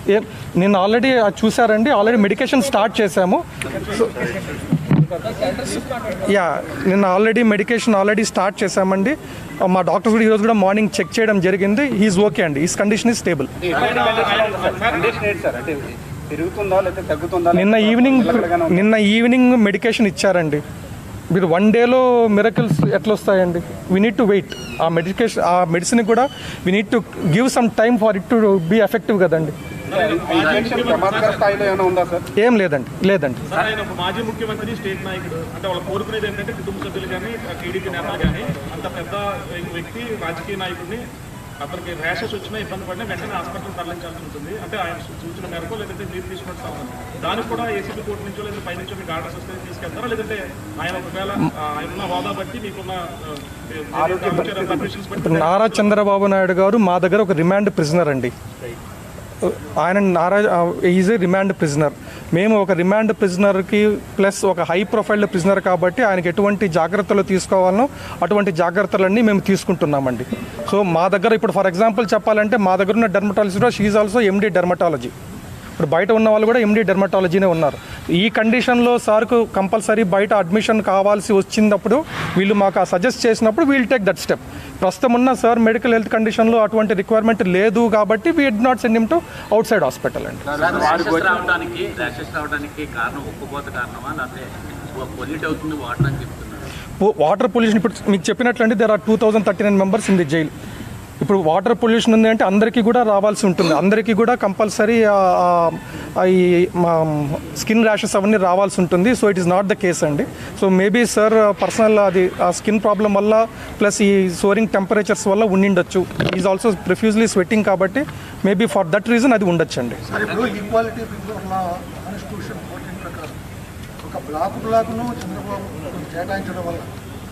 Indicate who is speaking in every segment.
Speaker 1: ఏం నిన్న ఆల్రెడీ చూసారండి ఆల్రెడీ మెడికేషన్ స్టార్ట్ చేశాము యా నిన్న ఆల్రెడీ మెడికేషన్ ఆల్రెడీ స్టార్ట్ చేశామండి మా డాక్టర్స్ కూడా ఈరోజు కూడా మార్నింగ్ చెక్ చేయడం జరిగింది హీఈస్ ఓకే అండి his condition is stable
Speaker 2: condition ఏంటి సార్ అంటే పెరుగుతుందా లేకపోతే తగ్గుతుందా
Speaker 1: నిన్న ఈవినింగ్ నిన్న ఈవినింగ్ మెడికేషన్ ఇచ్చారండి మీరు వన్ డేలో మిరకల్స్ ఎట్లా వస్తాయండి వీ నీడ్ టు వెయిట్ ఆ మెడికేషన్ ఆ మెడిసిన్ కూడా we need to give some time for it to be effective కదండి
Speaker 2: ఇంజెక్షన్ ప్రమాదకర స్థాయిలో ఏమైనా ఉందా సార్
Speaker 1: ఏం లేదండి లేదండి
Speaker 3: సార్ ఆయన ఒక మాజీ ముఖ్యమంత్రి స్టేట్ నాయకుడు అంటే వాళ్ళు కోరుకునేది ఏంటంటే కుటుంబ సభ్యులు కానీ టీడీపీ నేతలు కానీ అంత పెద్ద వ్యక్తి రాజకీయ నాయకుడిని అతనికి ర్యాషెస్ వచ్చినా ఇబ్బంది పడినా వెంటనే హాస్పిటల్ తరలించాల్సి ఉంటుంది అంటే ఆయన సూచన మేరకు లేదంటే మీరు తీసుకున్నట్టు సమాధానం దానికి కూడా ఏసీబీ కోర్టు నుంచో లేదా పై నుంచో మీకు ఆర్డర్స్ వస్తే తీసుకెళ్తారా లేదంటే ఆయన ఒకవేళ ఆ, ఆయన ఉన్న హోదా బట్టి మీకున్న పర్మిషన్స్ బట్టి
Speaker 1: ఇప్పుడు నారా చంద్రబాబు నాయుడు గారు మా దగ్గర ఒక రిమాండ్ ప్రిజనర్ అండి ఆయన Nara is a remand prisoner మేము ఒక రిమాండ్ ప్రిజనర్కి ప్లస్ ఒక హై ప్రొఫైల్ ప్రిజనర్ కాబట్టి ఆయనకి ఎటువంటి జాగ్రత్తలు తీసుకోవాలనో అటువంటి జాగ్రత్తలన్నీ మేము తీసుకుంటున్నామండి సో మా దగ్గర ఇప్పుడు ఫర్ ఎగ్జాంపుల్ చెప్పాలంటే మా దగ్గర ఉన్న dermatologist she is also MD dermatology ఇప్పుడు బయట ఉన్న వాళ్ళు కూడా ఎండి డెర్మటాలజీనే ఉన్నారు ఈ కండిషన్లో సార్కు కంపల్సరీ బయట అడ్మిషన్ కావాల్సి వచ్చినప్పుడు వీళ్ళు మాకు సజెస్ట్ చేసినప్పుడు వీల్ టేక్ దట్ స్టెప్ ప్రస్తుతం ఉన్న సార్ మెడికల్ హెల్త్ కండిషన్లో అటువంటి రిక్వైర్మెంట్ లేదు కాబట్టి we did not send him to outside hospital అండి
Speaker 4: ర్యాషెస్ రావడానికి ర్యాషెస్ రావడానికి కారణం ఉక్కుపోత కారణమా లేకపోతే పొల్యూట్ అవుతుంది వాటర్ అని చెప్తున్నారు
Speaker 1: వాటర్ పొల్యూషన్ ఇప్పుడు మీకు చెప్పినట్లండి there are two thousand thirty nine members in the jail ఇప్పుడు వాటర్ పొల్యూషన్ ఉంది అంటే అందరికీ కూడా రావాల్సి ఉంటుంది అందరికీ కూడా కంపల్సరీ ఈ మా స్కిన్ ర్యాషెస్ అవన్నీ రావాల్సి ఉంటుంది so it is not the case అండి సో మేబీ సార్ పర్సనల్ అది ఆ స్కిన్ ప్రాబ్లం వల్ల ప్లస్ ఈ సోరింగ్ టెంపరేచర్స్ వల్ల ఉండిండొచ్చు ఈజ్ ఆల్సో ప్రొఫ్యూజ్లీ స్వెట్టింగ్ కాబట్టి మేబీ ఫర్ దట్ రీజన్ అది ఉండొచ్చండి
Speaker 5: మరి ఇప్పుడు equality before law constitution fourteen ప్రకారం ఒక బ్లాక్ బ్లాక్ను చంద్రబాబు కేటాయించడం వల్ల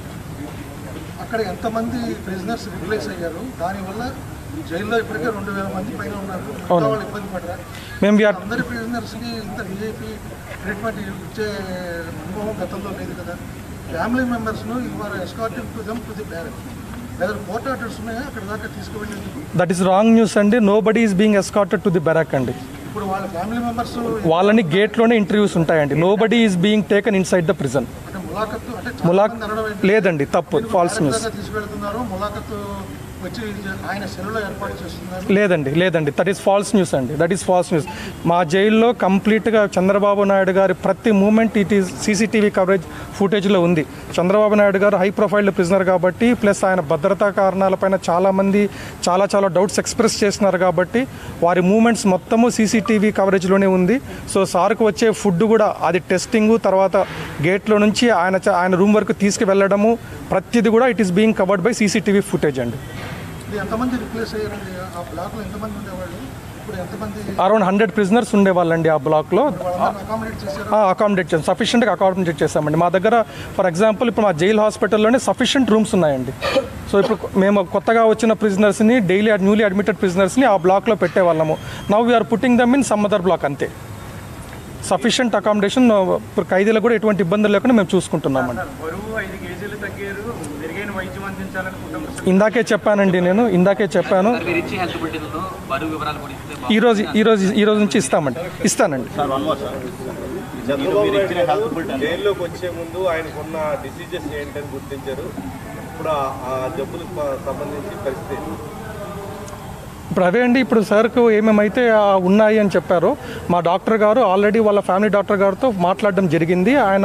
Speaker 5: అక్కడ ఎంతమంది ప్రిజనర్స్ రిప్లేస్ అయ్యారు దానివల్ల జైల్లో ఇప్పటికే రెండు వేల మంది పైన ఉన్నారు మిగతా వాళ్ళు ఇబ్బంది పడ్డారు
Speaker 1: మేము వీఆర్
Speaker 5: అందరి ప్రిజనర్స్కి ఇంత విఐపి ట్రీట్మెంట్ ఇచ్చే అనుభవం గతంలో లేదు కదా ఫ్యామిలీ మెంబర్స్ను ఇవాళ escorting to them to the barrack లేదా కోర్ట్ ఆర్డర్స్ ఉన్నాయా అక్కడ దాకా తీసుకువెళ్ళేందుకు
Speaker 1: దట్ ఈస్ రాంగ్ న్యూస్ అండి nobody is being escorted to the barrack అండి
Speaker 5: ఇప్పుడు వాళ్ళ ఫ్యామిలీ మెంబర్స్
Speaker 1: వాళ్ళని గేట్లోనే ఇంటర్వ్యూస్ ఉంటాయండి nobody is being taken inside the prison
Speaker 5: అంటే ములాఖత్తు అంటే చాలా
Speaker 1: ములాక్
Speaker 5: మంది అనడం ఏంటి?
Speaker 1: లేదండి తప్పు
Speaker 5: మీరు
Speaker 1: ఫాల్స్ న్యూస్
Speaker 5: జాగ్రత్తగా తీసుకెళ్తున్నారు ములాఖత్తు వచ్చి ఆయన సెలవులో ఏర్పాటు చేస్తున్నారు
Speaker 1: లేదండి లేదండి దట్ ఈస్ ఫాల్స్ న్యూస్ అండి దట్ ఈస్ ఫాల్స్ న్యూస్ మా జైల్లో కంప్లీట్గా చంద్రబాబు నాయుడు గారి ప్రతి moment it is CCTV coverage ఫుటేజ్లో ఉంది చంద్రబాబు నాయుడు గారు హై ప్రొఫైల్ ప్రిజనర్ కాబట్టి ప్లస్ ఆయన భద్రతా కారణాలపైన చాలామంది చాలా చాలా డౌట్స్ ఎక్స్ప్రెస్ చేస్తున్నారు కాబట్టి వారి మూమెంట్స్ మొత్తము సీసీటీవీ కవరేజ్లోనే ఉంది సో సార్కు వచ్చే ఫుడ్ కూడా అది టెస్టింగ్ తర్వాత గేట్లో నుంచి ఆయన చ- ఆయన రూమ్ వరకు తీసుకువెళ్ళడము ప్రతిది కూడా it is being covered by CCTV footage అండి
Speaker 5: ఇది ఎంతమంది రిప్లేస్ అయ్యారండి ఆ బ్లాక్లో ఎంతమంది ఉండేవాళ్ళు ఇప్పుడు ఎంతమంది
Speaker 1: అరౌండ్ హండ్రెడ్ ప్రిజనర్స్ ఉండేవాళ్ళండి ఆ బ్లాక్లో
Speaker 5: వాళ్ళందరూ అకామిడేట్ చేశారు
Speaker 1: అకామిడేట్ చేసాం సఫిషియెంట్గా అకామిడేట్ చేసామండి మా దగ్గర ఫర్ ఎగ్జాంపుల్ ఇప్పుడు మా జైల్ హాస్పిటల్లోనే సఫిషియెంట్ రూమ్స్ ఉన్నాయండి సో ఇప్పుడు మేము కొత్తగా వచ్చిన ప్రిజనర్స్ని డైలీ న్యూలీ అడ్మిటెడ్ ప్రిజనర్స్ని ఆ బ్లాక్లో పెట్టేవాళ్ళము now we are putting them in some other block అంతే సఫిషియెంట్ అకామిడేషన్ ఇప్పుడు ఖైదీలకు కూడా ఎటువంటి ఇబ్బందులు లేకుండా మేము చూసుకుంటున్నామండి
Speaker 2: బరువు ఐదు కేజీలు తగ్గారు మెరుగైన వైద్యం అందించాలని కుటుంబ
Speaker 1: ఇందాకే చెప్పానండి నేను ఇందాకే చెప్పాను
Speaker 4: సార్ మీరు ఇచ్చే హెల్త్ బులెటిన్లో బరువు వివరాలు కూడా ఇస్తే బాగుంటుంది.
Speaker 1: ఈ రోజు ఈ రోజు ఈ రోజు నుంచి ఇస్తామండి ఇస్తానండి
Speaker 6: చంద్రబాబు నాయుడు జైల్లోకి వచ్చే ముందు ఆయనకున్న డిసీజెస్ ఏంటని గుర్తించారు ఇప్పుడు ఆ- ఆ జబ్బులకు ప- సంబంధించి పరిస్థితి ఏంటి?
Speaker 1: ఇప్పుడు అదే అండి ఇప్పుడు సార్కు ఏమేమైతే ఆ, ఉన్నాయి అని చెప్పారో మా డాక్టర్ గారు ఆల్రెడీ వాళ్ళ ఫ్యామిలీ డాక్టర్ గారితో మాట్లాడడం జరిగింది ఆయన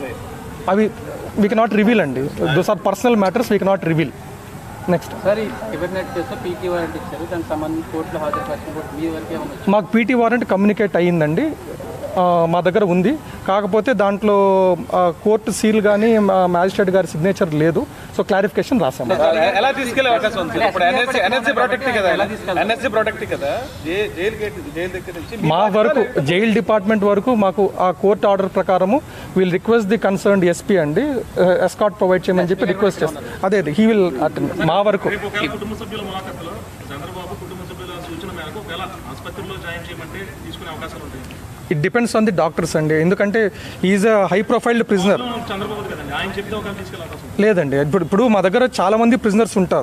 Speaker 1: అవి వీ కెనాట్ రివీల్ అండి those are personal matters we cannot reveal next
Speaker 7: sir ఇవర్నెట్ చేస్తే పీటీ వారెంట్ ఇచ్చారు దానికి సంబంధించి కోర్టులో హాజరుపరిచిన కూడా మీ వరకు ఏమైనా వచ్చింది
Speaker 1: మాకు పీటీ వారెంట్ కమ్యూనికేట్ అయ్యిందండి ఆ, మా దగ్గర ఉంది కాకపోతే దాంట్లో ఆ, కోర్టు సీల్ కానీ మ్యాజిస్ట్రేట్ గారి సిగ్నేచర్ లేదు సో క్లారిఫికేషన్ రాసాము
Speaker 3: ఎలా తీసుకెళ్లే అవకాశం ఉంది సార్? ఇప్పుడు ఎన్ఎస్సీ ఎన్ఎస్సీ ప్రొటెక్ట్ కదా ఎన్ఎస్సీ ప్రొటెక్ట్ కదా జై- జైలు గేట్ జైలు దగ్గర నుంచి
Speaker 1: మా వరకు జైల్ డిపార్ట్మెంట్ వరకు మాకు ఆ కోర్ట్ ఆర్డర్ ప్రకారము will request the concern SP అండి ఎస్కాట్ ప్రొవైడ్ చేయమని చెప్పి రిక్వెస్ట్ చేస్తాం అదే అదే హీ విల్ అటెండ్ మా వరకు
Speaker 3: రేపు ఒకవేళ కుటుంబ సభ్యుల ములాఖతులో చంద్రబాబు కుటుంబ సభ్యుల సూచన మేరకు ఒకవేళ ఆసుపత్రిలో జాయిన్ చేయమంటే తీసుకునే అవకాశాలు ఉంటాయి
Speaker 1: it depends on the doctors అండి ఎందుకంటే is a high profiled prisoner
Speaker 3: Chandrababu కదండి ఆయన చెప్తే ఒకవేళ తీసుకెళ్ళే అవకాశం ఉంది
Speaker 1: లేదండి ఇప్పుడు ఇప్పుడు మా దగ్గర చాలా మంది ప్రిజనర్స్ ఉంటారు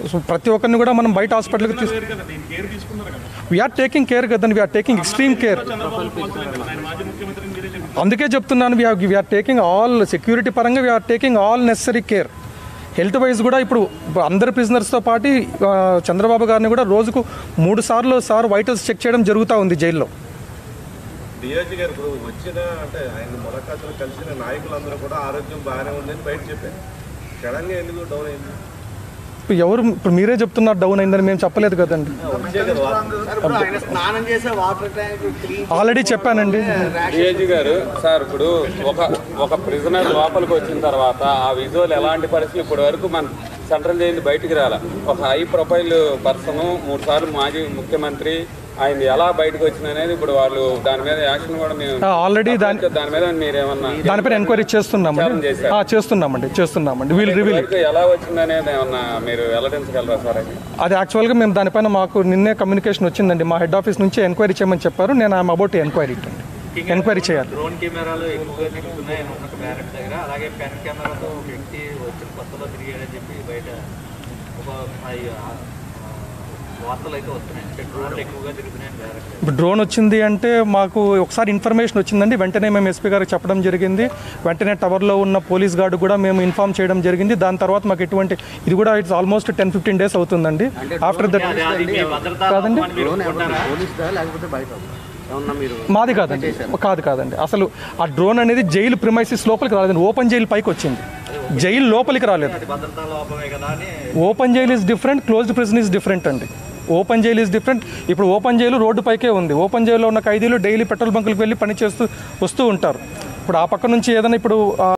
Speaker 1: సో ప్రతి ఒక్కరిని కూడా మనం బయట హాస్పిటల్కి తీసు
Speaker 3: వేరు కదా దీని కేర్ తీసుకున్నారు కదా
Speaker 1: వీఆర్ టేకింగ్ కేర్ కదండి we're taking extreme care
Speaker 3: Chandrababu పోల్చలేదు కదా ఆయన మాజీ ముఖ్యమంత్రి మీరే చెప్పారు
Speaker 1: అందుకే చెప్తున్నాను వీఆర్ టేకింగ్ ఆల్ సెక్యూరిటీ పరంగా we're taking all necessary care health wise కూడా ఇప్పుడు అందరు ప్రిజనర్స్తో పాటు ఆ, చంద్రబాబు గారిని కూడా రోజుకు మూడు సార్లు సార్ వైటల్స్ చెక్ చేయడం జరుగుతూ ఉంది జైల్లో
Speaker 6: డిఐజీ గారు ఇప్పుడు వచ్చిన అంటే ఆయన ములాఖాతులు కలిసిన నాయకులందరూ కూడా ఆరోగ్యం బాగానే ఉందని బయట చెప్పారు సడన్గా ఎందుకు డౌన్ అయింది
Speaker 1: ఇప్పుడు ఎవరు ఇప్పుడు మీరే చెప్తున్నారు డౌన్ అయిందని మేము చెప్పలేదు కదండి
Speaker 6: వచ్చే కదా వార్త.
Speaker 8: ఆయన స్నానం చేసే వాటర్ ట్యాంక్ క్లీన్
Speaker 1: ఆల్రెడీ చెప్పానండి
Speaker 9: డిఐజీ గారు సార్ ఇప్పుడు ఒక ఒక ప్రిజనర్ లోపలికి వచ్చిన తర్వాత ఆ విజువల్ ఎలాంటి పరిస్థితులు ఇప్పటి వరకు మన సెంట్రల్ జైలు బయటికి రాల ఒక హై ప్రొఫైల్ పర్సన్ మూడు సార్లు మాజీ ముఖ్యమంత్రి ఆయన ఎలా బయటకు వచ్చింది అనేది ఇప్పుడు వాళ్ళు దాని మీద యాక్షన్ కూడా మేము
Speaker 1: ఆల్రెడీ దాని
Speaker 9: దాని మీద మీరేమన్నా
Speaker 1: దానిపైన ఎంక్వైరీ చేస్తున్నామండి ఆ, చేస్తున్నామండి చేస్తున్నామండి వీల్ రివీల్
Speaker 9: వరకు ఎలా వచ్చింది అనేది ఏమన్నా మీరు వెల్లడించగలరా సార్ అది
Speaker 1: అది యాక్చువల్గా మేము దానిపైన మాకు నిన్నే కమ్యూనికేషన్ వచ్చిందండి మా హెడ్ ఆఫీస్ నుంచి ఎంక్వైరీ చేయమని చెప్పారు నేను ఐఎమ్ అబౌట్ ఎంక్వైరీ ఎంక్వైరీ చేయాలి
Speaker 8: డ్రోన్ కెమెరాలు ఎక్కువగా తిరుగుతున్నాయి ఒక బ్యారెట్ దగ్గర అలాగే పెన్ కెమెరాతో ఒక వ్యక్తి వచ్చిన కొత్తలో తిరిగాడని చెప్పి బయట ఒక ఐ- ఆ, వార్తలు అయితే వస్తున్నాయి అంటే డ్రోన్లు ఎక్కువగా తిరుగుతున్నాయని బ్యారెట్
Speaker 1: ఇప్పుడు డ్రోన్ వచ్చింది అంటే మాకు ఒకసారి ఇన్ఫర్మేషన్ వచ్చిందండి వెంటనే మేము ఎస్పీ గారికి చెప్పడం జరిగింది వెంటనే టవర్లో ఉన్న పోలీస్ గార్డు కూడా మేము ఇన్ఫామ్ చేయడం జరిగింది దాని తర్వాత మాకు ఎటువంటి ఇది కూడా it's almost ten fifteen days అవుతుందండి ఆఫ్టర్ దట్
Speaker 8: అది మీ భద్రతా
Speaker 1: కాదండి
Speaker 8: లోపమని మీరు ఒప్పుకుంటారా?
Speaker 1: మాది కాదండి కాదు కాదండి అసలు ఆ డ్రోన్ అనేది జైలు ప్రిమైసిస్ లోపలికి రాలేదండి ఓపెన్ జైలు పైకి వచ్చింది జైలు లోపలికి రాలేదు
Speaker 8: అది భద్రతా లోపమే కదా అని
Speaker 1: open jail is different closed prison is different అండి ఓపెన్ జైల్ ఇస్ డిఫరెంట్ ఇప్పుడు ఓపెన్ జైలు రోడ్డు పైకే ఉంది ఓపెన్ జైల్లో ఉన్న ఖైదీలు డైలీ పెట్రోల్ బంకులకు వెళ్ళి పని చేస్తూ వస్తూ ఉంటారు ఇప్పుడు ఆ పక్క నుంచి ఏదైనా ఇప్పుడు ఆ,